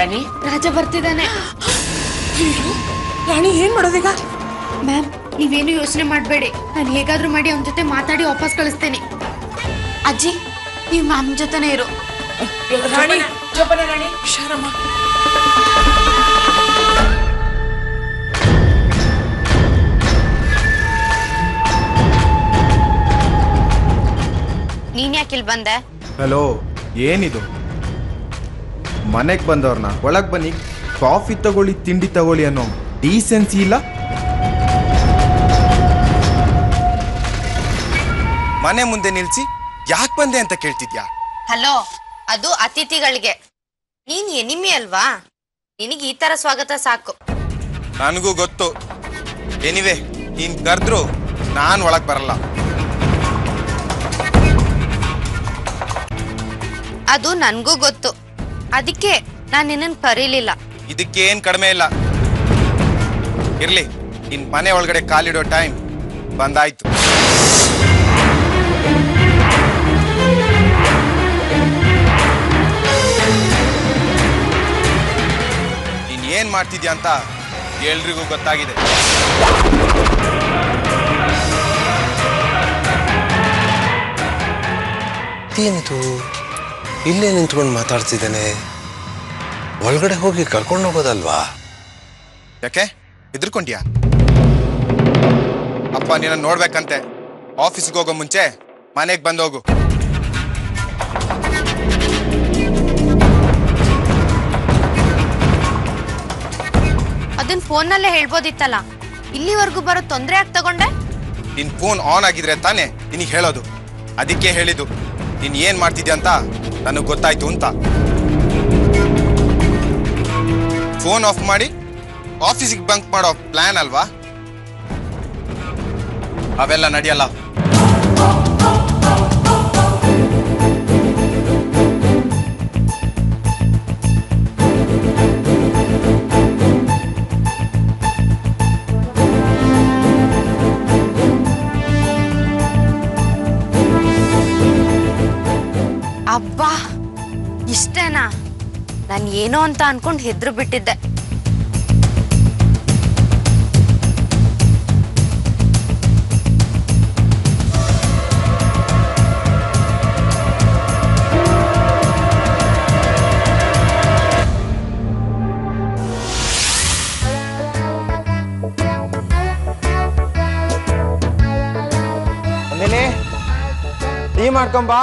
ರಾಣಿ ರಾಜ ಬರ್ತಿದ್ದಾನೆ ರಾಣಿ ಏನ್ ಮಾಡೋದೀಗ ಮ್ಯಾಮ್ ನೀವೇನು ಯೋಚನೆ ಮಾಡಬೇಡಿ ನಾನು ಹೇಗಾದ್ರೂ ಮಾಡಿ ಅವನ ಜೊತೆ ಮಾತಾಡಿ ವಾಪಸ್ ಕಳಿಸ್ತೇನೆ ಅಜ್ಜಿ ನೀವು ಮ್ಯಾಮ್ ಜೊತೆನೇ ಇರು ರಾಣಿ ಜೋಪಾನ ರಾಣಿ ಹುಷಾರಮ್ಮ ನೀನ್ ಯಾಕೆ ಇಲ್ಲಿ ಬಂದೆ ಹಲೋ ಏನಿದು ಮನೆಗೆ ಬಂದವ್ರನ್ನ ಒಳಗೆ ಬನ್ನಿ ಕಾಫಿ ತಗೊಳ್ಳಿ ತಿಂಡಿ ತಗೊಳ್ಳಿ ಅನ್ನೋ ಡೀಸೆನ್ಸಿ ಇಲ್ಲ ಮನೆ ಮುಂದೆ ನಿಲ್ಸಿ ಯಾಕೆ ಬಂದೆ ಅಂತ ಕೇಳ್ತಿದ್ಯಾ ಹಲೋ ಅದು ಅತಿಥಿಗಳಿಗೆ ನೀನ್ ಎನಿಮಿ ಅಲ್ವಾ ನಿನಗೆ ಈ ತರ ಸ್ವಾಗತ ಸಾಕು ನನಗೂ ಗೊತ್ತು ಎನಿವೆ ನೀನ್ ಕರೆದ್ರು ನಾನ್ ಒಳಗ್ ಬರಲ್ಲ ಅದು ನನ್ಗೂ ಗೊತ್ತು ಅದಕ್ಕೆ ನಾನ್ ನಿನ್ನನ್ ಕರೀಲಿಲ್ಲ ಇದಕ್ಕೇನ್ ಕಡಿಮೆ ಇಲ್ಲ ಇರ್ಲಿ ನಿನ್ ಮನೆ ಒಳಗಡೆ ಕಾಲಿಡೋ ಟೈಮ್ ಬಂದಾಯ್ತು ನೀನ್ ಏನ್ ಮಾಡ್ತಿದ್ಯಾ ಅಂತ ಎಲ್ರಿಗೂ ಗೊತ್ತಾಗಿದೆ ಏನಿದು ಇಲ್ಲೇ ನಿಂತ್ಕೊಂಡು ಮಾತಾಡ್ತಿದ್ದಾನೆ ಒಳಗಡೆ ಹೋಗಿ ಕರ್ಕೊಂಡು ಹೋಗೋದಲ್ವಾ ಯಾಕೆ ಹೆದರ್ಕೊಂಡ್ಯಾ ಅಪ್ಪ ನಿನ್ನ ನೋಡ್ಬೇಕಂತೆ ಆಫೀಸ್ಗೆ ಹೋಗೋ ಮುಂಚೆ ಮನೆಗೆ ಬಂದೋಗು ಅದನ್ ಫೋನ್ನಲ್ಲೇ ಹೇಳ್ಬೋದಿತ್ತಲ್ಲ ಇಲ್ಲಿವರೆಗೂ ಬರೋ ತೊಂದ್ರೆ ಯಾಕೆ ತಗೊಂಡೆ ನಿನ್ ಫೋನ್ ಆನ್ ಆಗಿದ್ರೆ ತಾನೇ ನಿನಗೆ ಹೇಳೋದು ಅದಕ್ಕೆ ಹೇಳಿದ್ದು ನೀನ್ ಏನ್ ಮಾಡ್ತಿದ್ಯಾ ಅಂತ ನನಗೆ ಗೊತ್ತಾಯ್ತು ಅಂತ ಫೋನ್ ಆಫ್ ಮಾಡಿ ಆಫೀಸಿಗೆ ಬಂಕ್ ಮಾಡೋ ಪ್ಲಾನ್ ಅಲ್ವಾ ಅವೆಲ್ಲ ನಡೆಯಲ್ಲ ಅಬ್ಬಾ ಇಷ್ಟೇನಾ ನಾನು ಏನೋ ಅಂತ ಅನ್ಕೊಂಡ್ ಹೆದ್ರು ಬಿಟ್ಟಿದ್ದೆ ಅಂದೇನೆ ಟೀ ಮಾಡ್ಕೊಂಬಾ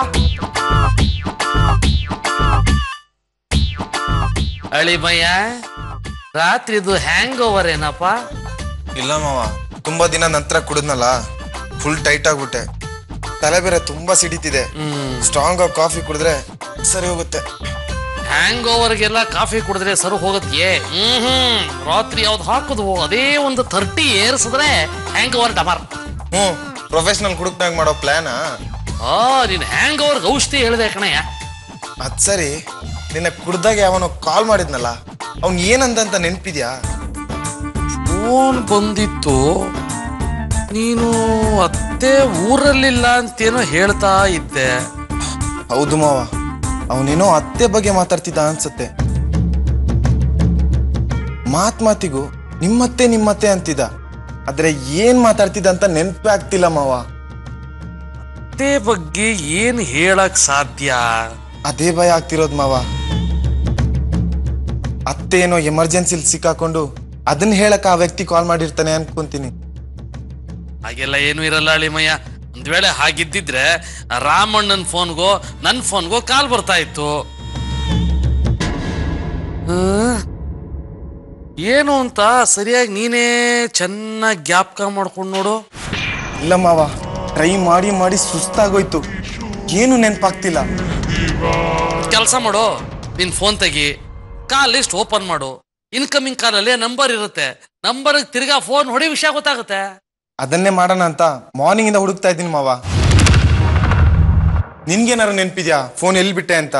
ಅಳಿಮಯ್ಯ ರಾತ್ರಿದು ಹ್ಯಾಂಗ್ ಓವರ್ ಏನಪ್ಪ ಇಲ್ಲ ಮಾವ ತುಂಬಾ ದಿನ ನಂತರ ಕುಡಿದ್ನಲ್ಲ ಫುಲ್ ಟೈಟ್ ಆಗ್ಬಿಟ್ಟೆ ತಲೆ ಬೇರೆ ತುಂಬಾ ಸಿಡಿತಿದೆ ಸ್ಟ್ರಾಂಗ್ ಆಗಿ ಕಾಫಿ ಕುಡಿದ್ರೆ ಸರಿ ಹೋಗುತ್ತೆ ಹ್ಯಾಂಗ್ ಓವರ್ಗೆಲ್ಲ ಕಾಫಿ ಕುಡಿದ್ರೆ ಸರು ಹೋಗತ್ಯೆ ಹ್ಮ್ ಹ್ಮ್ ರಾತ್ರಿ ಯಾವ್ದು ಹಾಕುದು ಅದೇ ಒಂದು ಥರ್ಟಿ ಏರ್ಸಿದ್ರೆ ಹ್ಯಾಂಗ್ ಓವರ್ ಡಮರ್ ಹ್ಞೂ ಪ್ರೊಫೆಷನಲ್ ಕುಡುಕ್ನಾಗ ಮಾಡೋ ಪ್ಲಾನಾ ಆ ನೀನ್ ಹ್ಯಾಂಗ್ ಓವರ್ ಔಷಧಿ ಹೇಳಿದೆ ಕಣಯ್ಯ ಅದ್ ಸರಿ ನಿನ್ನ ಕುಡ್ದಾಗ ಯಾವನೋ ಕಾಲ್ ಮಾಡಿದ್ನಲ್ಲ ಅವ್ನ್ ಏನಂದಂತ ನೆನ್ಪಿದ್ಯಾ ಫೋನ್ ಬಂದಿತ್ತು ನೀನು ಅತ್ತೆ ಊರಲ್ಲಿಲ್ಲ ಅಂತೇನೋ ಹೇಳ್ತಾ ಇದ್ದೆ ಹೌದು ಮಾವ ಅವನೇನೋ ಅತ್ತೆ ಬಗ್ಗೆ ಮಾತಾಡ್ತಿದ್ದ ಅನ್ಸತ್ತೆ ಮಾತ್ ಮಾತಿಗೂ ನಿಮ್ಮತ್ತೆ ನಿಮ್ಮತ್ತೆ ಅಂತಿದ್ದ ಆದ್ರೆ ಏನ್ ಮಾತಾಡ್ತಿದ್ದ ಅಂತ ನೆನ್ಪೇ ಆಗ್ತಿಲ್ಲ ಮಾವ ಅತ್ತೆ ಬಗ್ಗೆ ಏನ್ ಹೇಳಕ್ ಸಾಧ್ಯ ಅದೇ ಭಯ ಆಗ್ತಿರೋದ್ ಮಾವ ಅತ್ತೆ ಏನೋ ಎಮರ್ಜೆನ್ಸಿಲ್ ಸಿಕ್ಕಾಕೊಂಡು ಅದನ್ನ ಹೇಳಕ್ ಆ ವ್ಯಕ್ತಿ ಕಾಲ್ ಮಾಡಿರ್ತಾನೆ ಅನ್ಕೊಂತೀನಿ ಹಾಗೆಲ್ಲ ಏನು ಇರಲ್ಲ ಅಳಿಮಯ್ಯ ಒಂದ್ ವೇಳೆ ಹಾಗಿದ್ದಿದ್ರೆ ರಾಮಣ್ಣನ ಫೋನ್ಗೋ ನನ್ನ ಫೋನ್ಗೋ ಕಾಲ್ ಬರ್ತಾ ಇತ್ತು ಆ? ಏನು ಅಂತ ಸರಿಯಾಗಿ ನೀನೇ ಚೆನ್ನಾಗಿ ಜ್ಞಾಪಕ ಮಾಡ್ಕೊಂಡು ನೋಡು ಇಲ್ಲ ಮಾವ ಟ್ರೈ ಮಾಡಿ ಮಾಡಿ ಸುಸ್ತಾಗೋಯ್ತು ಏನು ನೆನ್ಪಾಗ್ತಿಲ್ಲ ಕೆಲಸ ಮಾಡು ನಿನ್ ಫೋನ್ ತೆಗಿ ಕಾಲ್ ಲಿಸ್ಟ್ ಓಪನ್ ಮಾಡು ಇನ್ಕಮಿಂಗ್ ಕಾಲಲ್ಲಿ ನಂಬರ್ ಇರುತ್ತೆ ನಂಬರ್ ತಿರ್ಗಾ ಫೋನ್ ಹೊಡಿ ವಿಷಯ ಗೊತ್ತಾಗುತ್ತೆ ಅದನ್ನೇ ಮಾಡೋಣ ಅಂತ ಮಾರ್ನಿಂಗ್ ಇಂದ ಹುಡುಕ್ತಾ ಇದ್ದೀನಿ ಮಾವ ನಿನ್ಗೇನಾರು ನೆನ್ಪಿದ್ಯಾ ಫೋನ್ ಎಲ್ಲಿ ಬಿಟ್ಟೆ ಅಂತ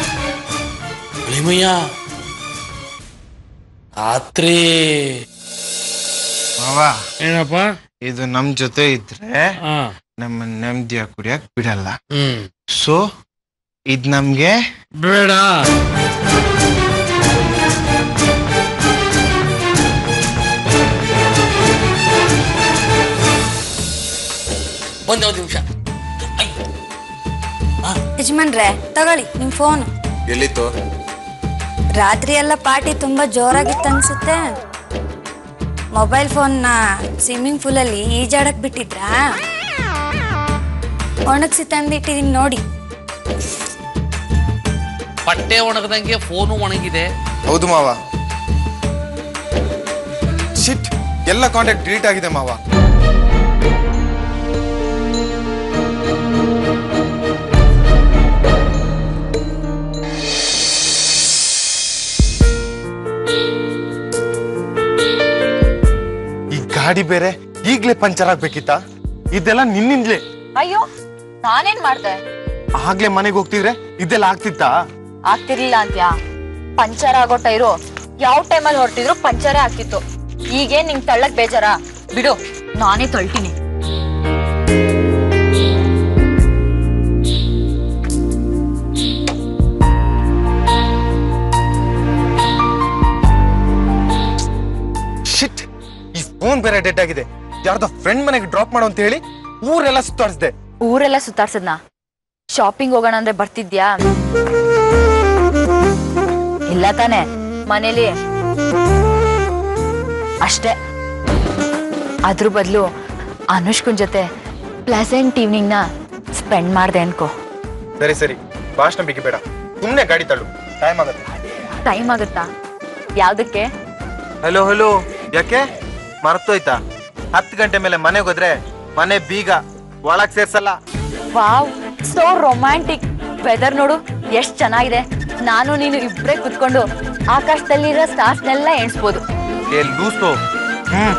ಅಳಿಮಯ್ಯ ರಾತ್ರಿ ಮಾವ ಏನಪ್ಪ ಇದು ನಮ್ ಜೊತೆ ಇದ್ರೆ ಹಾ ನಮ್ಮ ನೆಮ್ಮದಿಯ ಕುಡಿಯಕ್ ಬಿಡಲ್ಲ ಹ್ಮ್ ಸೊ ಇದ್ ನಮ್ಗೆ ಬೇಡ ಒಂದೇ ಒಂದು ನಿಮಿಷ ಯಜಮಾನ್ರೆ ತಗೊಳ್ಳಿ ನಿಮ್ ಫೋನ್ ಎಲ್ಲಿತ್ತು ರಾತ್ರಿ ಎಲ್ಲ ಪಾರ್ಟಿ ತುಂಬಾ ಜೋರಾಗಿತ್ತು ಅನ್ಸುತ್ತೆ ಮೊಬೈಲ್ ಫೋನ್ನ ಸ್ವಿಮ್ಮಿಂಗ್ ಪೂಲಲ್ಲಿ ಈಜಾಡಕ್ ಬಿಟ್ಟಿದ್ರಾ ಒಣಗಿಸಿ ತಂದಿಟ್ಟಿದೀನಿ ನೋಡಿ ಬಟ್ಟೆ ಒಣಗದಂಗೆ ಫೋನು ಒಣಗಿದೆ ಹೌದು ಮಾವ ಶಿಟ್ ಎಲ್ಲ ಕಾಂಟ್ಯಾಕ್ಟ್ ಡಿಲೀಟ್ ಆಗಿದೆ ಮಾವ ಈ ಗಾಡಿ ಬೇರೆ ಈಗ್ಲೇ ಪಂಚರ್ ಆಗ್ಬೇಕಿತ್ತ ಇದೆಲ್ಲ ನಿನ್ನಿಂದ್ಲೇ ಅಯ್ಯೋ ನಾನೇನ್ ಮಾಡ್ದೆ ಆಗ್ಲೇ ಮನೆಗೆ ಹೋಗ್ತಿದ್ರೆ ಇದೆಲ್ಲ ಆಗ್ತಿತ್ತಾ ಆಗ್ತಿರ್ಲಿಲ್ಲ ಅಂತ್ಯಾ ಪಂಚರ್ ಆಗೋ ಟೈರು ಯಾವ ಟೈಮಲ್ಲಿ ಹೊರಟಿದ್ರು ಪಂಚರೇ ಆಗ್ತಿತ್ತು ಈಗೇನ್ ನಿಂಗ್ ತಳ್ಳಕ್ ಬೇಜಾರ ಬಿಡು ನಾನೇ ತಳ್ತೀನಿ ಶಿಟ್ ಈ ಫೋನ್ ಬೇರೆ ಡೆಡ್ ಆಗಿದೆ ಯಾರ್ದೋ ಫ್ರೆಂಡ್ ಮನೆಗೆ ಡ್ರಾಪ್ ಮಾಡು ಅಂತ ಹೇಳಿ ಊರೆಲ್ಲ ಸುತ್ತಾಡಿಸ್ದೆ ಊರೆಲ್ಲ ಸುತ್ತಾಡ್ಸದ್ನ ಶಾಪಿಂಗ್ ಹೋಗೋಣ ಅಂದ್ರೆ ಬರ್ತಿದ್ಯಾ ಇಲ್ಲ ತಾನೆ ಮನೇಲಿ ಅಷ್ಟೇ ಅದ್ರ ಬದಲು ಅನುಷ್ಕನ್ ಜೊತೆ ಪ್ಲೆಸೆಂಟ್ ಈವ್ನಿಂಗ್ ನ ಸ್ಪೆಂಡ್ ಮಾಡ್ದೆ ಅನ್ಕೋ ಸರಿ ಸರಿ ಭಾಷಣ ಬಿಗಿ ಬೇಡ ಸುಮ್ನೆ ಗಾಡಿ ತಳ್ಳು ಟೈಮ್ ಆಗತ್ತೆ ಟೈಮ್ ಆಗುತ್ತಾ ಯಾವ್ದಕ್ಕೆ ಹಲೋ ಹಲೋ ಯಾಕೆ ಮರ್ತೋಯ್ತಾ ಹತ್ತು ಗಂಟೆ ಮೇಲೆ ಮನೆಗೆ ಹೋದ್ರೆ ಮನೆ ಬೀಗ ಒಳಗ್ ಸೇರ್ಸಲ್ಲ ವಾವ್ ಸೋ ರೊಮ್ಯಾಂಟಿಕ್ ವೆದರ್ ನೋಡು ಎಷ್ಟ್ ಚೆನ್ನಾಗಿದೆ ನಾನು ನೀನು ಇಬ್ರೇ ಕುತ್ಕೊಂಡು ಆಕಾಶದಲ್ಲಿರೋ ಸ್ಟಾರ್ಸ್ನೆಲ್ಲ ಎಣಿಸ್ಬೋದು ಏ ಲೂಸು ಹ್ಮ್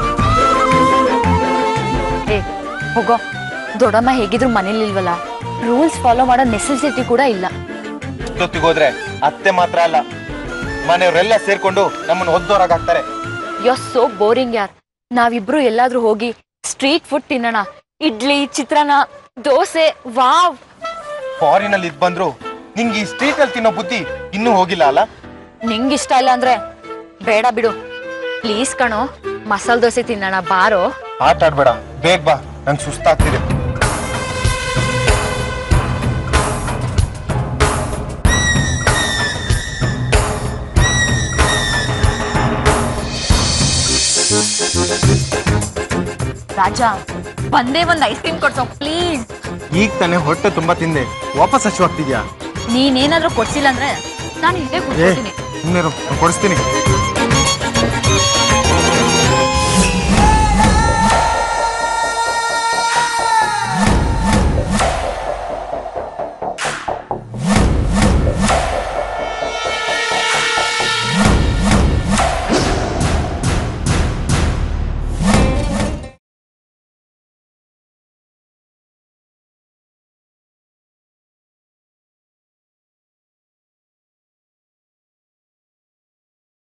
ಏ ಹೋಗೋ ದೊಡ್ಡಮ್ಮ ಹೇಗಿದ್ರು ಮನೇಲಿ ಇಲ್ವಲ್ಲ ರೂಲ್ಸ್ ಫಾಲೋ ಮಾಡೋ ನೆಸೆಸಿಟಿ ಕೂಡ ಇಲ್ಲ ಇಷ್ಟೊತ್ತಿಗೆ ಹೋದ್ರೆ ಅತ್ತೆ ಮಾತ್ರ ಅಲ್ಲ ಮನೆಯವರೆಲ್ಲ ಸೇರ್ಕೊಂಡು ನಮ್ಮನ್ನ ಒದ್ದೋರಾಗ್ತಾರೆ ಯೋ ಸೋ ಬೋರಿಂಗ್ ಯಾರ್ ನಾವಿಬ್ರು ಎಲ್ಲಾದ್ರೂ ಹೋಗಿ ಸ್ಟ್ರೀಟ್ ಫುಡ್ ತಿನ್ನೋಣ ಇಡ್ಲಿ ಚಿತ್ರಾನ್ನ ದೋಸೆ ವಾವ್ ಫಾರಿನಲ್ಲಿ ಇದ್ ಬಂದ್ರು ನಿಂಗೆ ಈ ಸ್ಟ್ರೀಟ್ ಅಲ್ಲಿ ತಿನ್ನೋ ಬುದ್ಧಿ ಇನ್ನೂ ಹೋಗಿಲ್ಲ ಅಲ್ಲ ನಿಂಗಿಷ್ಟ ಇಲ್ಲ ಅಂದ್ರೆ ಬೇಡ ಬಿಡು ಪ್ಲೀಸ್ ಕಣೋ ಮಸಾಲೆ ದೋಸೆ ತಿನ್ನೋಣ ಬಾರೋ ಆಟ ಆಡ್ಬೇಡ ಬೇಗ ಬಾ ನಂಗೆ ಸುಸ್ತಾಗ್ತಿದೆ ರಾಜ ಬಂದೇ ಒಂದ್ ಐಸ್ ಕ್ರೀಮ್ ಕೊಡ್ಸೋ ಪ್ಲೀಸ್ ಈಗ ತಾನೇ ಹೊಟ್ಟೆ ತುಂಬಾ ತಿಂದೆ ವಾಪಸ್ ಹಚ್ಚುವಾಗ್ತಿದ್ಯಾ ನೀನೇನಾದ್ರೂ ಕೊಡ್ಸಿಲ್ಲ ಅಂದ್ರೆ ನಾನು ಇಲ್ಲೇ ಏ ಕೂತ್ಕೊಳ್ತೀನಿ ಸುಮ್ಮನೆ ಕೊಡಿಸ್ತೀನಿ